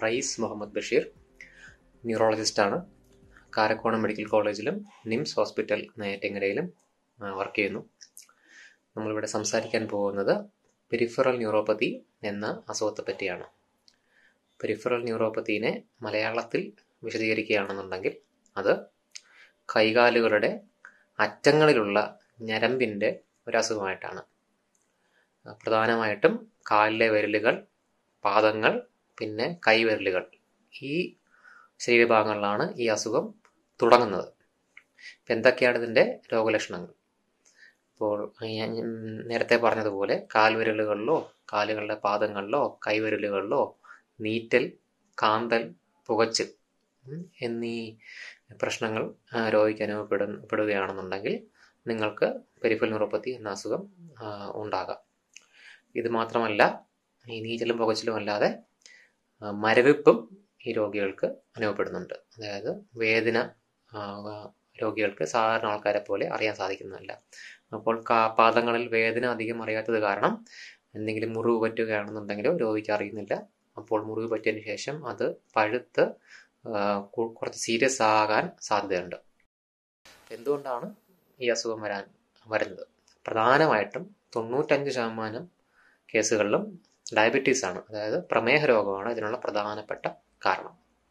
റയീസ് മുഹമ്മദ് ബഷീർ ന്യൂറോളജിസ്റ്റാണ് കാരക്കോണം മെഡിക്കൽ കോളേജിലും നിംസ് ഹോസ്പിറ്റൽ നെയ്യാറ്റിങ്കരയിലും വർക്ക് ചെയ്യുന്നു നമ്മളിവിടെ സംസാരിക്കാൻ പോകുന്നത് പെരിഫറൽ ന്യൂറോപ്പതി എന്ന അസുഖത്തെ പറ്റിയാണ് പെരിഫറൽ ന്യൂറോപ്പതിനെ മലയാളത്തിൽ വിശദീകരിക്കുകയാണെന്നുണ്ടെങ്കിൽ അത് കൈകാലുകളുടെ അറ്റങ്ങളിലുള്ള ഞരമ്പിൻ്റെ ഒരസുഖമായിട്ടാണ് പ്രധാനമായിട്ടും കാലിലെ വിരലുകൾ പാദങ്ങൾ പിന്നെ കൈവിരലുകൾ ഈ ശരീരഭാഗങ്ങളിലാണ് ഈ അസുഖം തുടങ്ങുന്നത് ഇപ്പം എന്തൊക്കെയാണ് ഇതിൻ്റെ രോഗലക്ഷണങ്ങൾ ഇപ്പോൾ ഞാൻ നേരത്തെ പറഞ്ഞതുപോലെ കാൽവിരലുകളിലോ കാലുകളുടെ പാദങ്ങളിലോ കൈവിരലുകളിലോ നീറ്റൽ കാന്തൽ പുകച്ചിൽ എന്നീ പ്രശ്നങ്ങൾ രോഗിക്ക് അനുഭവപ്പെടുകയാണെന്നുണ്ടെങ്കിൽ നിങ്ങൾക്ക് പെരിഫൽ ന്യൂറോപ്പത്തി എന്ന അസുഖം ഉണ്ടാകാം ഇത് മാത്രമല്ല ഈ നീറ്റലും പുകച്ചിലും അല്ലാതെ മരവിപ്പും ഈ രോഗികൾക്ക് അനുഭവപ്പെടുന്നുണ്ട് അതായത് വേദന രോഗികൾക്ക് സാധാരണ ആൾക്കാരെ പോലെ അറിയാൻ സാധിക്കുന്നതല്ല അപ്പോൾ പാദങ്ങളിൽ വേദന അധികം അറിയാത്തത് കാരണം എന്തെങ്കിലും മുറിവ് പറ്റുകയാണെന്നുണ്ടെങ്കിലോ രോഗിക്ക് അറിയുന്നില്ല അപ്പോൾ മുറിവ് പറ്റിയതിന് ശേഷം അത് പഴുത്ത് കുറച്ച് സീരിയസ് ആകാൻ സാധ്യതയുണ്ട് എന്തുകൊണ്ടാണ് ഈ അസുഖം വരാൻ വരുന്നത് പ്രധാനമായിട്ടും തൊണ്ണൂറ്റഞ്ച് ശതമാനം കേസുകളിലും ഡയബറ്റീസ് ആണ് അതായത് പ്രമേഹ രോഗമാണ് ഇതിനുള്ള പ്രധാനപ്പെട്ട കാരണം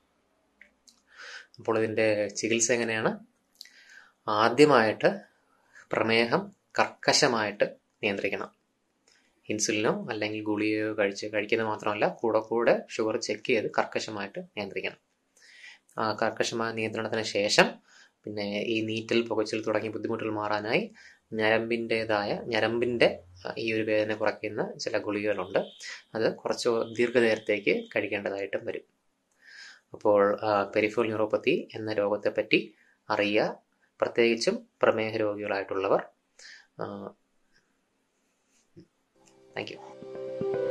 അപ്പോൾ ഇതിൻ്റെ ചികിത്സ എങ്ങനെയാണ് ആദ്യമായിട്ട് പ്രമേഹം കർക്കശമായിട്ട് നിയന്ത്രിക്കണം ഇൻസുലിനോ അല്ലെങ്കിൽ ഗുളികയോ കഴിച്ച് കഴിക്കുന്നത് മാത്രമല്ല കൂടെ കൂടെ ഷുഗർ ചെക്ക് ചെയ്ത് കർക്കശമായിട്ട് നിയന്ത്രിക്കണം ആ കർക്കശമായ നിയന്ത്രണത്തിന് ശേഷം പിന്നെ ഈ നീറ്റൽ പുകച്ചിൽ തുടങ്ങിയ ബുദ്ധിമുട്ടുകൾ മാറാനായി ഞരമ്പിൻ്റെതായ ഞരമ്പിൻ്റെ ഈ ഒരു വേദന കുറയ്ക്കുന്ന ചില ഗുളികകളുണ്ട് അത് കുറച്ച് ദീർഘനേരത്തേക്ക് കഴിക്കേണ്ടതായിട്ടും വരും അപ്പോൾ പെരിഫോൾ ന്യൂറോപ്പത്തി എന്ന രോഗത്തെപ്പറ്റി അറിയുക പ്രത്യേകിച്ചും പ്രമേഹ രോഗികളായിട്ടുള്ളവർ താങ്ക് യു